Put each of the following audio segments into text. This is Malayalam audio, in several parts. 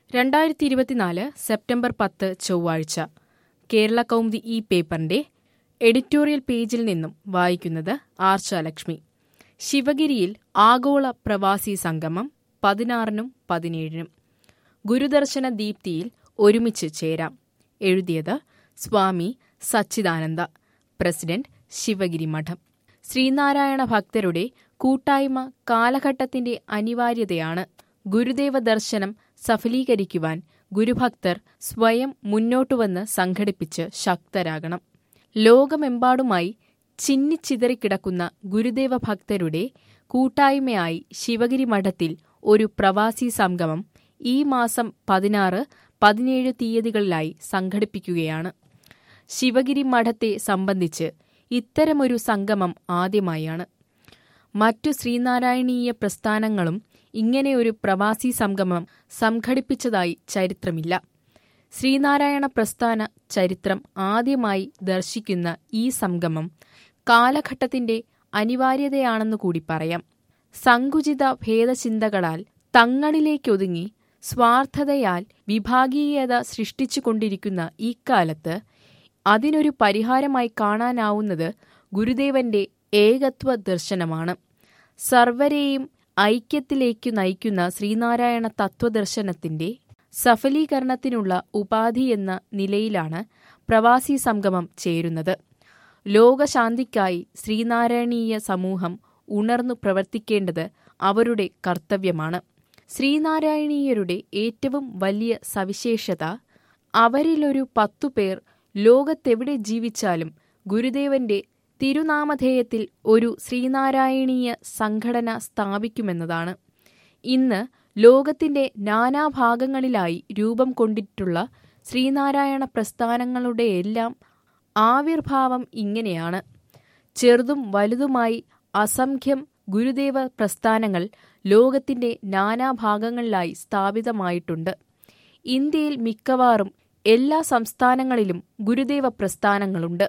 രണ്ടായിരത്തി ഇരുപത്തിനാല് സെപ്റ്റംബർ പത്ത് ചൊവ്വാഴ്ച കേരള കൗമുദി ഈ പേപ്പറിന്റെ എഡിറ്റോറിയൽ പേജിൽ നിന്നും വായിക്കുന്നത് ആർച്ചാലക്ഷ്മി ശിവഗിരിയിൽ ആഗോള പ്രവാസി സംഗമം പതിനാറിനും പതിനേഴിനും ഗുരുദർശന ദീപ്തിയിൽ ഒരുമിച്ച് ചേരാം എഴുതിയത് സ്വാമി സച്ചിദാനന്ദ പ്രസിഡന്റ് ശിവഗിരി മഠം ശ്രീനാരായണ ഭക്തരുടെ കൂട്ടായ്മ കാലഘട്ടത്തിന്റെ അനിവാര്യതയാണ് ഗുരുദേവ ദർശനം സഫലീകരിക്കുവാൻ ഗുരുഭക്തർ സ്വയം മുന്നോട്ടുവന്ന് സംഘടിപ്പിച്ച് ശക്തരാകണം ലോകമെമ്പാടുമായി ചിന്നിച്ചിതറിക്കിടക്കുന്ന ഗുരുദേവ ഭക്തരുടെ കൂട്ടായ്മയായി ശിവഗിരി മഠത്തിൽ ഒരു പ്രവാസി സംഗമം ഈ മാസം പതിനാറ് പതിനേഴ് തീയതികളിലായി സംഘടിപ്പിക്കുകയാണ് ശിവഗിരി മഠത്തെ സംബന്ധിച്ച് ഇത്തരമൊരു സംഗമം ആദ്യമായാണ് മറ്റു ശ്രീനാരായണീയ പ്രസ്ഥാനങ്ങളും ഇങ്ങനെയൊരു പ്രവാസി സംഗമം സംഘടിപ്പിച്ചതായി ചരിത്രമില്ല ശ്രീനാരായണ പ്രസ്ഥാന ചരിത്രം ആദ്യമായി ദർശിക്കുന്ന ഈ സംഗമം കാലഘട്ടത്തിന്റെ അനിവാര്യതയാണെന്നു കൂടി പറയാം സങ്കുചിത ഭേദചിന്തകളാൽ തങ്ങളിലേക്കൊതുങ്ങി സ്വാർത്ഥതയാൽ വിഭാഗീയത സൃഷ്ടിച്ചുകൊണ്ടിരിക്കുന്ന ഇക്കാലത്ത് അതിനൊരു പരിഹാരമായി കാണാനാവുന്നത് ഗുരുദേവന്റെ ഏകത്വ ദർശനമാണ് സർവരെയും ഐക്യത്തിലേക്കു നയിക്കുന്ന ശ്രീനാരായണ തത്വദർശനത്തിന്റെ സഫലീകരണത്തിനുള്ള ഉപാധി എന്ന നിലയിലാണ് പ്രവാസി സംഗമം ചേരുന്നത് ലോകശാന്തിക്കായി ശ്രീനാരായണീയ സമൂഹം ഉണർന്നു പ്രവർത്തിക്കേണ്ടത് അവരുടെ കർത്തവ്യമാണ് ശ്രീനാരായണീയരുടെ ഏറ്റവും വലിയ സവിശേഷത അവരിലൊരു പത്തുപേർ ലോകത്തെവിടെ ജീവിച്ചാലും ഗുരുദേവന്റെ തിരുനാമധേയത്തിൽ ഒരു ശ്രീനാരായണീയ സംഘടന സ്ഥാപിക്കുമെന്നതാണ് ഇന്ന് ലോകത്തിന്റെ നാനാഭാഗങ്ങളിലായി രൂപം കൊണ്ടിട്ടുള്ള ശ്രീനാരായണ പ്രസ്ഥാനങ്ങളുടെയെല്ലാം ആവിർഭാവം ഇങ്ങനെയാണ് ചെറുതും വലുതുമായി അസംഖ്യം ഗുരുദേവ പ്രസ്ഥാനങ്ങൾ ലോകത്തിന്റെ നാനാഭാഗങ്ങളിലായി സ്ഥാപിതമായിട്ടുണ്ട് ഇന്ത്യയിൽ മിക്കവാറും എല്ലാ സംസ്ഥാനങ്ങളിലും ഗുരുദേവ പ്രസ്ഥാനങ്ങളുണ്ട്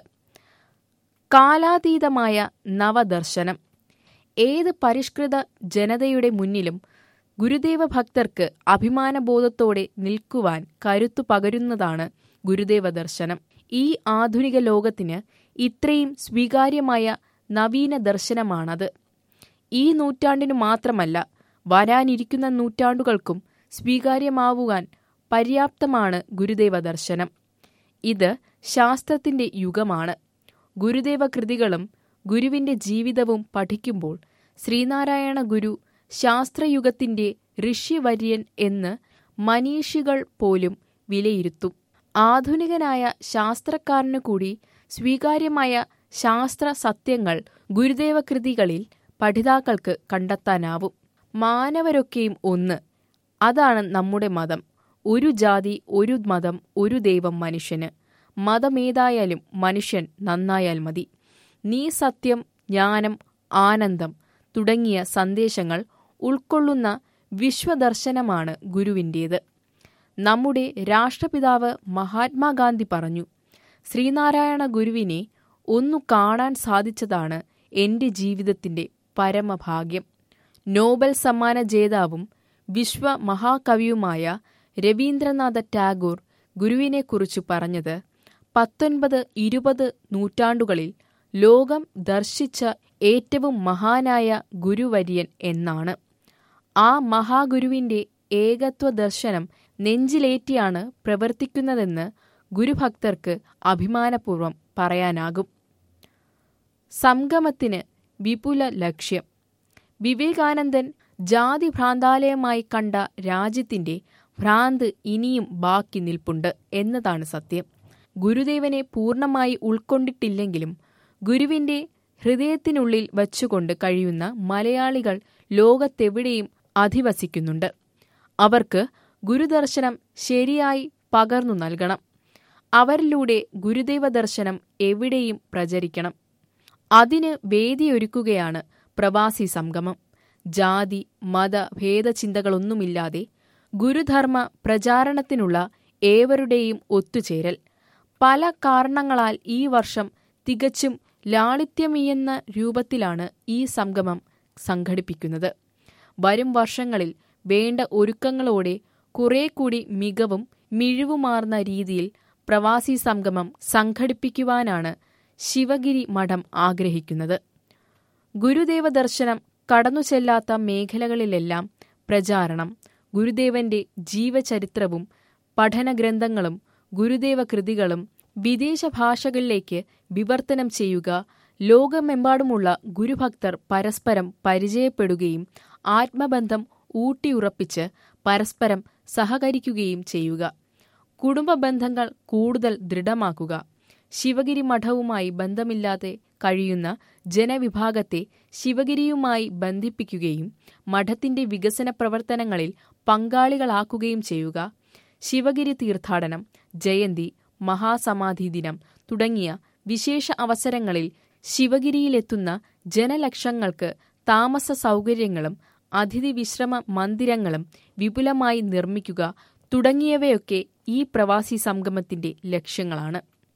കാലാതീതമായ നവദർശനം ഏത് പരിഷ്കൃത ജനതയുടെ മുന്നിലും ഗുരുദേവ ഭക്തർക്ക് അഭിമാനബോധത്തോടെ നിൽക്കുവാൻ കരുത്തു പകരുന്നതാണ് ഗുരുദേവ ദർശനം ഈ ആധുനിക ലോകത്തിന് ഇത്രയും സ്വീകാര്യമായ നവീന ദർശനമാണത് ഈ നൂറ്റാണ്ടിനു മാത്രമല്ല വരാനിരിക്കുന്ന നൂറ്റാണ്ടുകൾക്കും സ്വീകാര്യമാവുവാൻ പര്യാപ്തമാണ് ഗുരുദേവ ദർശനം ഇത് ശാസ്ത്രത്തിന്റെ യുഗമാണ് ഗുരുദേവ കൃതികളും ഗുരുവിന്റെ ജീവിതവും പഠിക്കുമ്പോൾ ശ്രീനാരായണ ഗുരു ശാസ്ത്രയുഗത്തിന്റെ ഋഷിവര്യൻ എന്ന് മനീഷികൾ പോലും വിലയിരുത്തും ആധുനികനായ ശാസ്ത്രക്കാരനു കൂടി സ്വീകാര്യമായ ശാസ്ത്ര സത്യങ്ങൾ ഗുരുദേവ കൃതികളിൽ പഠിതാക്കൾക്ക് കണ്ടെത്താനാവും മാനവരൊക്കെയും ഒന്ന് അതാണ് നമ്മുടെ മതം ഒരു ജാതി ഒരു മതം ഒരു ദൈവം മനുഷ്യന് മതമേതായാലും മനുഷ്യൻ നന്നായാൽ മതി നീ സത്യം ജ്ഞാനം ആനന്ദം തുടങ്ങിയ സന്ദേശങ്ങൾ ഉൾക്കൊള്ളുന്ന വിശ്വദർശനമാണ് ഗുരുവിൻ്റേത് നമ്മുടെ രാഷ്ട്രപിതാവ് മഹാത്മാഗാന്ധി പറഞ്ഞു ശ്രീനാരായണ ഗുരുവിനെ ഒന്നു കാണാൻ സാധിച്ചതാണ് എൻ്റെ ജീവിതത്തിൻ്റെ പരമഭാഗ്യം നോബൽ സമ്മാന ജേതാവും വിശ്വ മഹാകവിയുമായ രവീന്ദ്രനാഥ ടാഗോർ ഗുരുവിനെക്കുറിച്ച് പറഞ്ഞത് പത്തൊൻപത് ഇരുപത് നൂറ്റാണ്ടുകളിൽ ലോകം ദർശിച്ച ഏറ്റവും മഹാനായ ഗുരുവര്യൻ എന്നാണ് ആ മഹാഗുരുവിന്റെ ഏകത്വ ദർശനം നെഞ്ചിലേറ്റിയാണ് പ്രവർത്തിക്കുന്നതെന്ന് ഗുരുഭക്തർക്ക് അഭിമാനപൂർവ്വം പറയാനാകും സംഗമത്തിന് വിപുല ലക്ഷ്യം വിവേകാനന്ദൻ ജാതി ഭ്രാന്താലയമായി കണ്ട രാജ്യത്തിന്റെ ഭ്രാന്ത് ഇനിയും ബാക്കി നിൽപ്പുണ്ട് എന്നതാണ് സത്യം ഗുരുദേവനെ പൂർണ്ണമായി ഉൾക്കൊണ്ടിട്ടില്ലെങ്കിലും ഗുരുവിന്റെ ഹൃദയത്തിനുള്ളിൽ വച്ചുകൊണ്ട് കഴിയുന്ന മലയാളികൾ ലോകത്തെവിടെയും അധിവസിക്കുന്നുണ്ട് അവർക്ക് ഗുരുദർശനം ശരിയായി പകർന്നു നൽകണം അവരിലൂടെ ഗുരുദേവ ദർശനം എവിടെയും പ്രചരിക്കണം അതിന് വേദിയൊരുക്കുകയാണ് പ്രവാസി സംഗമം ജാതി മത ഭേദചിന്തകളൊന്നുമില്ലാതെ ഗുരുധർമ്മ പ്രചാരണത്തിനുള്ള ഏവരുടെയും ഒത്തുചേരൽ പല കാരണങ്ങളാൽ ഈ വർഷം തികച്ചും ലാളിത്യമീയെന്ന രൂപത്തിലാണ് ഈ സംഗമം സംഘടിപ്പിക്കുന്നത് വരും വർഷങ്ങളിൽ വേണ്ട ഒരുക്കങ്ങളോടെ കുറെ കൂടി മികവും മിഴിവുമാർന്ന രീതിയിൽ പ്രവാസി സംഗമം സംഘടിപ്പിക്കുവാനാണ് ശിവഗിരി മഠം ആഗ്രഹിക്കുന്നത് ഗുരുദേവ ദർശനം കടന്നുചെല്ലാത്ത മേഖലകളിലെല്ലാം പ്രചാരണം ഗുരുദേവന്റെ ജീവചരിത്രവും പഠനഗ്രന്ഥങ്ങളും ഗുരുദേവ കൃതികളും വിദേശ ഭാഷകളിലേക്ക് വിവർത്തനം ചെയ്യുക ലോകമെമ്പാടുമുള്ള ഗുരുഭക്തർ പരസ്പരം പരിചയപ്പെടുകയും ആത്മബന്ധം ഊട്ടിയുറപ്പിച്ച് പരസ്പരം സഹകരിക്കുകയും ചെയ്യുക കുടുംബ ബന്ധങ്ങൾ കൂടുതൽ ദൃഢമാക്കുക ശിവഗിരി മഠവുമായി ബന്ധമില്ലാതെ കഴിയുന്ന ജനവിഭാഗത്തെ ശിവഗിരിയുമായി ബന്ധിപ്പിക്കുകയും മഠത്തിന്റെ വികസന പ്രവർത്തനങ്ങളിൽ പങ്കാളികളാക്കുകയും ചെയ്യുക ശിവഗിരി തീർത്ഥാടനം ജയന്തി മഹാസമാധി ദിനം തുടങ്ങിയ വിശേഷ അവസരങ്ങളിൽ ശിവഗിരിയിലെത്തുന്ന ജനലക്ഷങ്ങൾക്ക് താമസ സൗകര്യങ്ങളും അതിഥി വിശ്രമ മന്ദിരങ്ങളും വിപുലമായി നിർമ്മിക്കുക തുടങ്ങിയവയൊക്കെ ഈ പ്രവാസി സംഗമത്തിന്റെ ലക്ഷ്യങ്ങളാണ്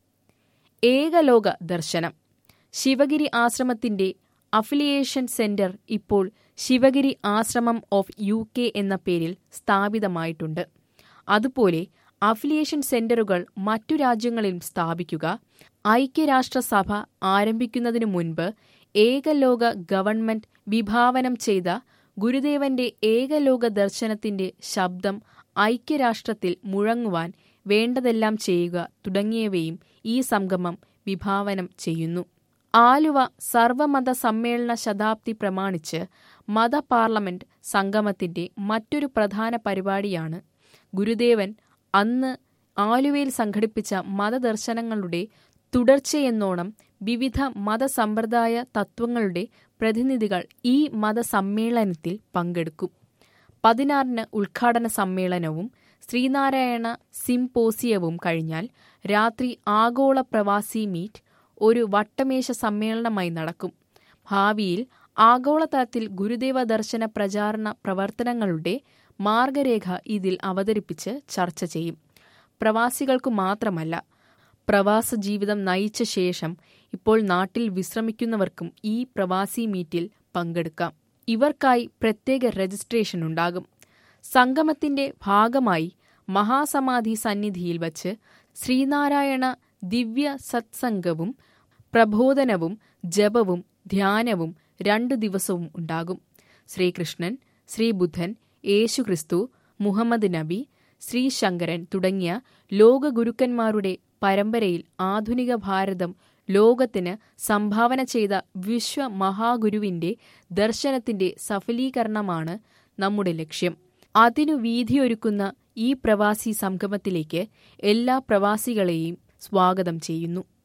ഏകലോക ദർശനം ശിവഗിരി ആശ്രമത്തിന്റെ അഫിലിയേഷൻ സെന്റർ ഇപ്പോൾ ശിവഗിരി ആശ്രമം ഓഫ് യു കെ എന്ന പേരിൽ സ്ഥാപിതമായിട്ടുണ്ട് അതുപോലെ അഫിലിയേഷൻ സെന്ററുകൾ മറ്റു രാജ്യങ്ങളിലും സ്ഥാപിക്കുക ഐക്യരാഷ്ട്രസഭ ആരംഭിക്കുന്നതിനു മുൻപ് ഏകലോക ഗവൺമെന്റ് വിഭാവനം ചെയ്ത ഗുരുദേവന്റെ ഏകലോക ദർശനത്തിന്റെ ശബ്ദം ഐക്യരാഷ്ട്രത്തിൽ മുഴങ്ങുവാൻ വേണ്ടതെല്ലാം ചെയ്യുക തുടങ്ങിയവയും ഈ സംഗമം വിഭാവനം ചെയ്യുന്നു ആലുവ സർവമത സമ്മേളന ശതാബ്ദി പ്രമാണിച്ച് മത പാർലമെന്റ് സംഗമത്തിന്റെ മറ്റൊരു പ്രധാന പരിപാടിയാണ് ഗുരുദേവൻ അന്ന് ആലുവയിൽ സംഘടിപ്പിച്ച മതദർശനങ്ങളുടെ തുടർച്ചയെന്നോണം വിവിധ മതസമ്പ്രദായ തത്വങ്ങളുടെ പ്രതിനിധികൾ ഈ മതസമ്മേളനത്തിൽ പങ്കെടുക്കും പതിനാറിന് ഉദ്ഘാടന സമ്മേളനവും ശ്രീനാരായണ സിംപോസിയവും കഴിഞ്ഞാൽ രാത്രി ആഗോള പ്രവാസി മീറ്റ് ഒരു വട്ടമേശ സമ്മേളനമായി നടക്കും ഭാവിയിൽ ആഗോളതലത്തിൽ ഗുരുദേവ ദർശന പ്രചാരണ പ്രവർത്തനങ്ങളുടെ മാർഗരേഖ ഇതിൽ അവതരിപ്പിച്ച് ചർച്ച ചെയ്യും പ്രവാസികൾക്കു മാത്രമല്ല പ്രവാസ ജീവിതം നയിച്ച ശേഷം ഇപ്പോൾ നാട്ടിൽ വിശ്രമിക്കുന്നവർക്കും ഈ പ്രവാസി മീറ്റിൽ പങ്കെടുക്കാം ഇവർക്കായി പ്രത്യേക രജിസ്ട്രേഷൻ ഉണ്ടാകും സംഗമത്തിന്റെ ഭാഗമായി മഹാസമാധി സന്നിധിയിൽ വച്ച് ശ്രീനാരായണ ദിവ്യ സത്സംഗവും പ്രബോധനവും ജപവും ധ്യാനവും രണ്ടു ദിവസവും ഉണ്ടാകും ശ്രീകൃഷ്ണൻ ശ്രീബുദ്ധൻ യേശുക്രിസ്തു മുഹമ്മദ് നബി ശ്രീശങ്കരൻ തുടങ്ങിയ ലോകഗുരുക്കന്മാരുടെ പരമ്പരയിൽ ആധുനിക ഭാരതം ലോകത്തിന് സംഭാവന ചെയ്ത വിശ്വമഹാഗുരുവിന്റെ ദർശനത്തിന്റെ സഫലീകരണമാണ് നമ്മുടെ ലക്ഷ്യം അതിനു വീതിയൊരുക്കുന്ന ഈ പ്രവാസി സംഗമത്തിലേക്ക് എല്ലാ പ്രവാസികളെയും സ്വാഗതം ചെയ്യുന്നു